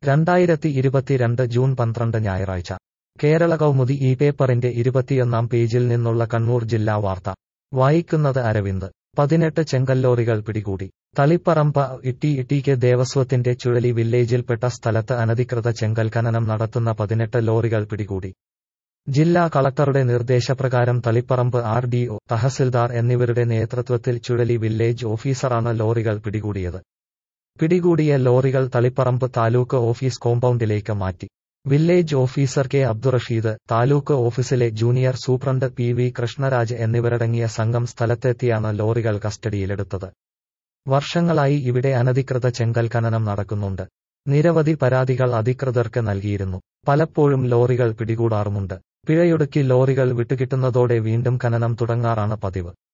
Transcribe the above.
രണ്ടായിരത്തി ഇരുപത്തിരണ്ട് ജൂൺ പന്ത്രണ്ട് ഞായറാഴ്ച കേരള കൗമുദി ഈ പേപ്പറിന്റെ ഇരുപത്തിയൊന്നാം പേജിൽ നിന്നുള്ള കണ്ണൂർ ജില്ലാ വാർത്ത വായിക്കുന്നത് അരവിന്ദ് പതിനെട്ട് ചെങ്കല്ലോറികൾ പിടികൂടി തളിപ്പറമ്പ ഇട്ടി ഇട്ടിക്ക് ദേവസ്വത്തിന്റെ ചുഴലി വില്ലേജിൽപ്പെട്ട സ്ഥലത്ത് അനധികൃത ചെങ്കൽ ഖനനം നടത്തുന്ന പതിനെട്ട് ലോറികൾ പിടികൂടി ജില്ലാ കളക്ടറുടെ നിർദ്ദേശപ്രകാരം തളിപ്പറമ്പ് ആർ ഡി ഒ തഹസിൽദാർ എന്നിവരുടെ നേതൃത്വത്തിൽ ചുഴലി വില്ലേജ് ഓഫീസറാണ് ലോറികൾ പിടികൂടിയത് പിടികൂടിയ ലോറികൾ തളിപ്പറമ്പ് താലൂക്ക് ഓഫീസ് കോമ്പൗണ്ടിലേക്ക് മാറ്റി village officer K Abdurasheed taluk ഓഫീസിലെ junior superintendent P V Krishnaraj എന്നിവരടങ്ങിയ സംഘം സ്ഥലത്തെത്തിയാണ് ലോറികൾ കസ്റ്റഡിയിലെടുത്തത് വർഷങ്ങളായി ഇവിടെ അനധികൃത ചെങ്കൽ ഖനനം നടക്കുന്നുണ്ട് നിരവധി പരാതികൾ അധികൃതർക്ക് നൽകിയിരുന്നു പലപ്പോഴും ലോറികൾ പിടികൂടാറുമുണ്ട് പിഴയൊടുക്കി ലോറികൾ വിട്ടുകിട്ടുന്നതോടെ വീണ്ടും ഖനനം തുടങ്ങാറാണ് പതിവ്